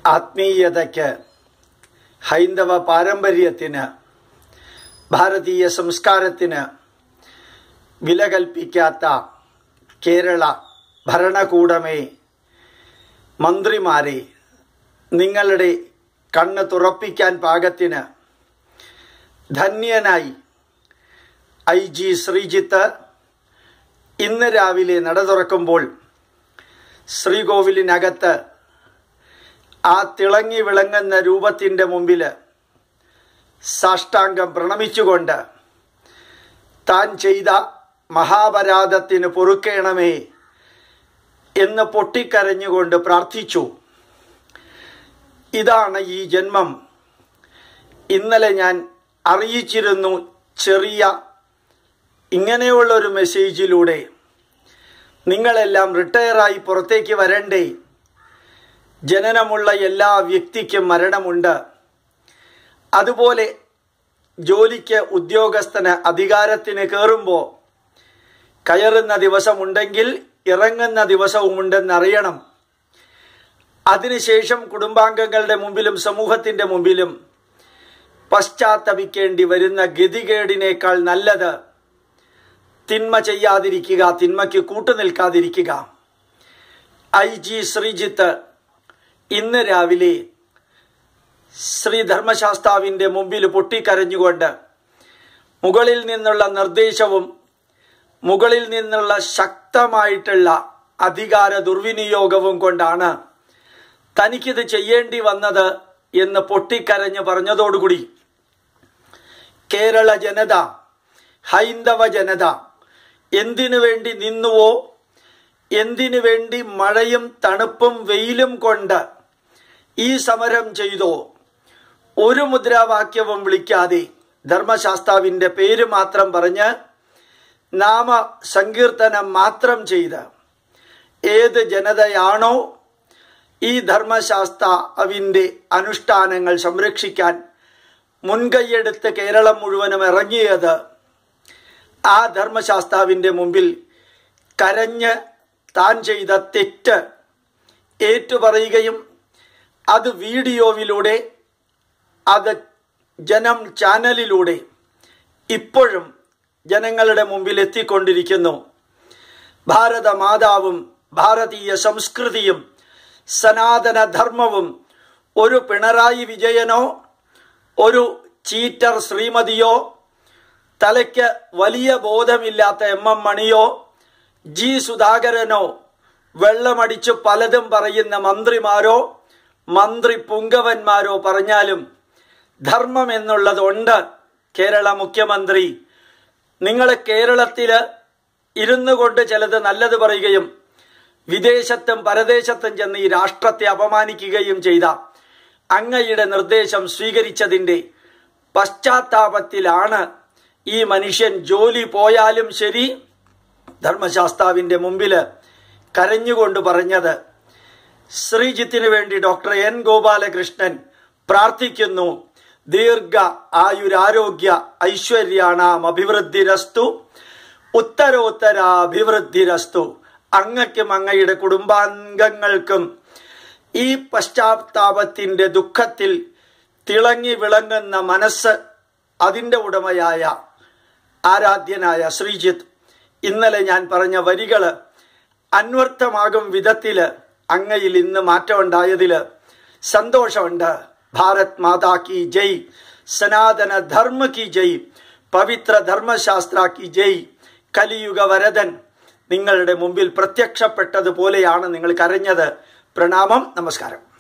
ആത്മീയതയ്ക്ക് ഹൈന്ദവ പാരമ്പര്യത്തിന് ഭാരതീയ സംസ്കാരത്തിന് വില കൽപ്പിക്കാത്ത കേരള ഭരണകൂടമേ മന്ത്രിമാരെ നിങ്ങളുടെ കണ്ണ് തുറപ്പിക്കാൻ പാകത്തിന് ധന്യനായി ഐ ജി ശ്രീജിത്ത് ഇന്ന് രാവിലെ നട തുറക്കുമ്പോൾ ശ്രീകോവിലിനകത്ത് ആ തിളങ്ങി വിളങ്ങുന്ന രൂപത്തിൻ്റെ മുമ്പിൽ സാഷ്ടാംഗം പ്രണമിച്ചുകൊണ്ട് താൻ ചെയ്ത മഹാപരാധത്തിന് പൊറുക്കേണമേ എന്ന് പൊട്ടിക്കരഞ്ഞുകൊണ്ട് പ്രാർത്ഥിച്ചു ഇതാണ് ഈ ജന്മം ഇന്നലെ ഞാൻ അറിയിച്ചിരുന്നു ചെറിയ ഇങ്ങനെയുള്ള ഒരു മെസ്സേജിലൂടെ നിങ്ങളെല്ലാം റിട്ടയറായി പുറത്തേക്ക് വരണ്ടേ ജനനമുള്ള എല്ലാ വ്യക്തിക്കും മരണമുണ്ട് അതുപോലെ ജോലിക്ക് ഉദ്യോഗസ്ഥന് അധികാരത്തിന് കയറുമ്പോൾ കയറുന്ന ദിവസമുണ്ടെങ്കിൽ ഇറങ്ങുന്ന ദിവസവുമുണ്ടെന്നറിയണം അതിനുശേഷം കുടുംബാംഗങ്ങളുടെ മുമ്പിലും സമൂഹത്തിൻ്റെ മുമ്പിലും പശ്ചാത്തപിക്കേണ്ടി വരുന്ന ഗതികേടിനേക്കാൾ നല്ലത് തിന്മ ചെയ്യാതിരിക്കുക തിന്മയ്ക്ക് കൂട്ടുനിൽക്കാതിരിക്കുക ഐ ജി ശ്രീജിത്ത് ഇന്ന് രാവിലെ ശ്രീ ധർമ്മശാസ്താവിൻ്റെ മുമ്പിൽ പൊട്ടിക്കരഞ്ഞുകൊണ്ട് മുകളിൽ നിന്നുള്ള നിർദ്ദേശവും മുകളിൽ നിന്നുള്ള ശക്തമായിട്ടുള്ള അധികാര ദുർവിനിയോഗവും കൊണ്ടാണ് തനിക്കിത് ചെയ്യേണ്ടി വന്നത് എന്ന് പൊട്ടിക്കരഞ്ഞ് പറഞ്ഞതോടുകൂടി കേരള ജനത ഹൈന്ദവ ജനത എന്തിനു വേണ്ടി നിന്നുവോ എന്തിനു വേണ്ടി മഴയും തണുപ്പും വെയിലും കൊണ്ട് ഈ സമരം ചെയ്തോ ഒരു മുദ്രാവാക്യവും വിളിക്കാതെ ധർമ്മശാസ്താവിൻ്റെ പേര് മാത്രം പറഞ്ഞ് നാമ സങ്കീർത്തനം മാത്രം ചെയ്ത് ഏത് ജനതയാണോ ഈ ധർമ്മശാസ്താവിൻ്റെ അനുഷ്ഠാനങ്ങൾ സംരക്ഷിക്കാൻ മുൻകൈയെടുത്ത് കേരളം മുഴുവനും ഇറങ്ങിയത് ആ ധർമ്മശാസ്താവിൻ്റെ മുമ്പിൽ കരഞ്ഞ് താൻ ചെയ്ത തെറ്റ് ഏറ്റുപറയുകയും അത് വീഡിയോയിലൂടെ അത് ജനം ചാനലിലൂടെ ഇപ്പോഴും ജനങ്ങളുടെ മുമ്പിൽ എത്തിക്കൊണ്ടിരിക്കുന്നു ഭാരത മാതാവും ഭാരതീയ സംസ്കൃതിയും സനാതന ധർമ്മവും ഒരു പിണറായി വിജയനോ ഒരു ചീറ്റർ ശ്രീമതിയോ തലയ്ക്ക് വലിയ ബോധമില്ലാത്ത എം എം മണിയോ ജി സുധാകരനോ വെള്ളമടിച്ച് പലതും പറയുന്ന മന്ത്രിമാരോ മന്ത്രി പുങ്കവന്മാരോ പറഞ്ഞാലും ധർമ്മം എന്നുള്ളതുണ്ട് കേരള മുഖ്യമന്ത്രി നിങ്ങൾ കേരളത്തിൽ ഇരുന്നു കൊണ്ട് ചിലത് നല്ലത് പറയുകയും വിദേശത്തും പരദേശത്തും ചെന്ന് ഈ രാഷ്ട്രത്തെ അപമാനിക്കുകയും ചെയ്ത അങ്ങയുടെ നിർദ്ദേശം സ്വീകരിച്ചതിൻ്റെ പശ്ചാത്താപത്തിലാണ് ഈ മനുഷ്യൻ ജോലി പോയാലും ശരി ധർമ്മശാസ്താവിൻ്റെ മുമ്പിൽ കരഞ്ഞുകൊണ്ട് പറഞ്ഞത് ശ്രീജിത്തിന് വേണ്ടി ഡോക്ടർ എൻ ഗോപാലകൃഷ്ണൻ പ്രാർത്ഥിക്കുന്നു ദീർഘ ആയുരാരോഗ്യ ഐശ്വര്യാണാം അഭിവൃദ്ധിരസ്തു ഉത്തരോത്തരാഭിവൃദ്ധിരസ്തു അങ്ങയ്ക്കും അങ്ങയുടെ കുടുംബാംഗങ്ങൾക്കും ഈ പശ്ചാത്താപത്തിൻ്റെ ദുഃഖത്തിൽ തിളങ്ങി വിളങ്ങുന്ന മനസ്സ് അതിൻ്റെ ഉടമയായ ആരാധ്യനായ ശ്രീജിത്ത് ഇന്നലെ ഞാൻ പറഞ്ഞ വരികൾ അന്വർത്ഥമാകും വിധത്തിൽ അങ്ങയിൽ ഇന്ന് മാറ്റമുണ്ടായതിൽ സന്തോഷമുണ്ട് ഭാരത് മാതാ കി ജയ് സനാതന ധർമ്മ കി ജയ് പവിത്ര ധർമ്മശാസ്ത്ര കി ജയ് കലിയുഗ വരദൻ നിങ്ങളുടെ മുമ്പിൽ പ്രത്യക്ഷപ്പെട്ടതുപോലെയാണ് നിങ്ങൾ കരഞ്ഞത് പ്രണാമം നമസ്കാരം